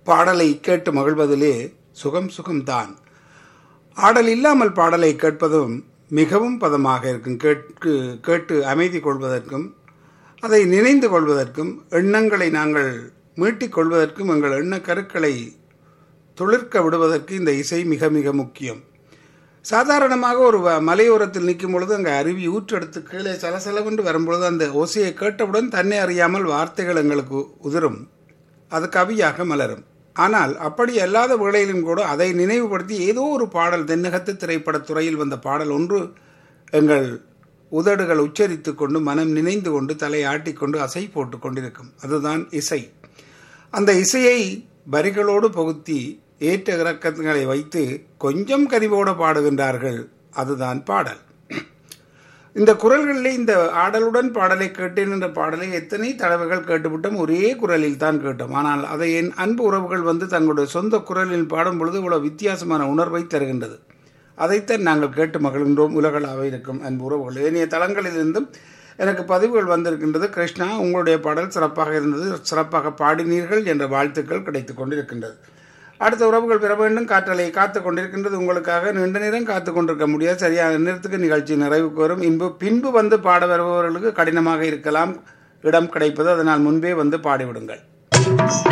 பாடலை கேட்டு மகிழ்வதிலே சுகம் சுகம்தான் ஆடல் இல்லாமல் பாடலை கேட்பதும் மிகவும் பதமாக இருக்கும் கேட்கு கேட்டு அமைதி கொள்வதற்கும் அதை நினைந்து கொள்வதற்கும் எண்ணங்களை நாங்கள் மீட்டிக் கொள்வதற்கும் எங்கள் எண்ண கருக்களை துளிர்க்க விடுவதற்கு இந்த இசை மிக மிக முக்கியம் சாதாரணமாக ஒரு வ- மலையோரத்தில் நிற்கும் பொழுது அங்கே அருவி ஊற்றெடுத்து கீழே சலசலவென்று வரும்பொழுது அந்த ஓசையை கேட்டவுடன் தன்னை அறியாமல் வார்த்தைகள் எங்களுக்கு உதிரும் அது கவியாக மலரும் ஆனால் அப்படி அல்லாத வேளையிலும் கூட அதை நினைவுபடுத்தி ஏதோ ஒரு பாடல் தென்னகத்து திரைப்படத் துறையில் வந்த பாடல் ஒன்று எங்கள் உதடுகள் உச்சரித்து கொண்டு மனம் நினைந்து கொண்டு தலை ஆட்டிக்கொண்டு அசை போட்டு கொண்டிருக்கும் அதுதான் இசை அந்த இசையை வரிகளோடு புகுத்தி ஏற்ற இறக்கங்களை வைத்து கொஞ்சம் கனிவோடு பாடுகின்றார்கள் அதுதான் பாடல் இந்த குரல்களிலே இந்த ஆடலுடன் பாடலை கேட்டேன் என்ற பாடலை எத்தனை தடவைகள் கேட்டுவிட்டோம் ஒரே குரலில் தான் கேட்டோம் ஆனால் அதை என் அன்பு உறவுகள் வந்து தங்களுடைய சொந்த குரலில் பாடும் பொழுது இவ்வளவு வித்தியாசமான உணர்வை தருகின்றது அதைத்தான் நாங்கள் கேட்டு மகிழ்கின்றோம் உலகளாக இருக்கும் அன்பு உறவுகள் ஏனைய தளங்களிலிருந்தும் எனக்கு பதிவுகள் வந்திருக்கின்றது கிருஷ்ணா உங்களுடைய பாடல் சிறப்பாக இருந்தது சிறப்பாக பாடினீர்கள் என்ற வாழ்த்துக்கள் கிடைத்துக் கொண்டிருக்கின்றது அடுத்த உறவுகள் பெற வேண்டும் காற்றலை காத்து கொண்டிருக்கின்றது உங்களுக்காக நீண்ட நேரம் காத்து கொண்டிருக்க முடியாது சரியான நேரத்துக்கு நிகழ்ச்சி நிறைவுக்கு வரும் இன்பு பின்பு வந்து பாட வருபவர்களுக்கு கடினமாக இருக்கலாம் இடம் கிடைப்பது அதனால் முன்பே வந்து பாடிவிடுங்கள்